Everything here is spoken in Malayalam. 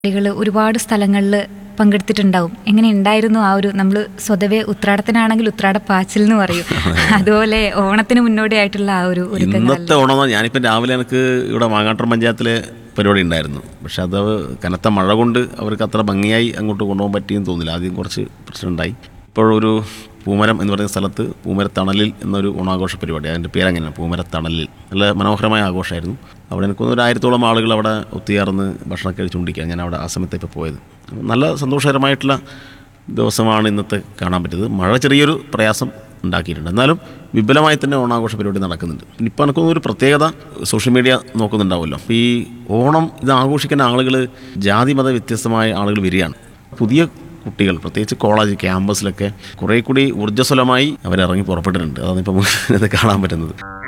കുട്ടികൾ ഒരുപാട് സ്ഥലങ്ങളിൽ പങ്കെടുത്തിട്ടുണ്ടാവും എങ്ങനെ ഉണ്ടായിരുന്നു ആ ഒരു നമ്മൾ സ്വതവേ ഉത്രാടത്തിനാണെങ്കിൽ ഉത്രാട പാച്ചിൽ എന്ന് പറയും അതുപോലെ ഓണത്തിന് മുന്നോടിയായിട്ടുള്ള ആ ഒരു ഒരുക്കങ്ങൾ ഇന്നത്തെ ഓണം ഞാനിപ്പം രാവിലെ എനിക്ക് ഇവിടെ മാങ്ങാട്ടം പഞ്ചായത്തിലെ പരിപാടി ഉണ്ടായിരുന്നു പക്ഷെ അത് കനത്ത മഴ കൊണ്ട് അവർക്ക് അത്ര ഭംഗിയായി അങ്ങോട്ട് കൊണ്ടുപോകാൻ പറ്റിയെന്ന് തോന്നില്ല ആദ്യം കുറച്ച് പ്രശ്നമുണ്ടായി ഇപ്പോഴൊരു പൂമരം എന്ന് പറയുന്ന സ്ഥലത്ത് പൂമരത്തണലിൽ എന്നൊരു ഓണാഘോഷ പരിപാടി അതിൻ്റെ പേരങ്ങനെയാണ് പൂമരത്തണലിൽ നല്ല മനോഹരമായ ആഘോഷമായിരുന്നു അവിടെ എനിക്കൊന്ന് ഒരു ആയിരത്തോളം ആളുകൾ അവിടെ ഒത്തുചേർന്ന് ഭക്ഷണം കഴിച്ചുകൊണ്ടിരിക്കുകയാണ് ഞാൻ അവിടെ ആ സമയത്ത് ഇപ്പോൾ പോയത് നല്ല സന്തോഷകരമായിട്ടുള്ള ദിവസമാണ് ഇന്നത്തെ കാണാൻ പറ്റിയത് മഴ ചെറിയൊരു പ്രയാസം ഉണ്ടാക്കിയിട്ടുണ്ട് എന്നാലും വിപുലമായി തന്നെ ഓണാഘോഷ പരിപാടി നടക്കുന്നുണ്ട് ഇപ്പം എനിക്കൊന്നും ഒരു പ്രത്യേകത സോഷ്യൽ മീഡിയ നോക്കുന്നുണ്ടാവുമല്ലോ അപ്പോൾ ഈ ഓണം ഇത് ആഘോഷിക്കുന്ന ആളുകൾ ജാതി മത വ്യത്യസ്തമായ ആളുകൾ വരികയാണ് പുതിയ കുട്ടികൾ പ്രത്യേകിച്ച് കോളേജ് ക്യാമ്പസിലൊക്കെ കുറേ കൂടി ഊർജ്ജസ്വലമായി അവരിറങ്ങി പുറപ്പെട്ടിട്ടുണ്ട് അതാണ് ഇപ്പം ഇത് കാണാൻ പറ്റുന്നത്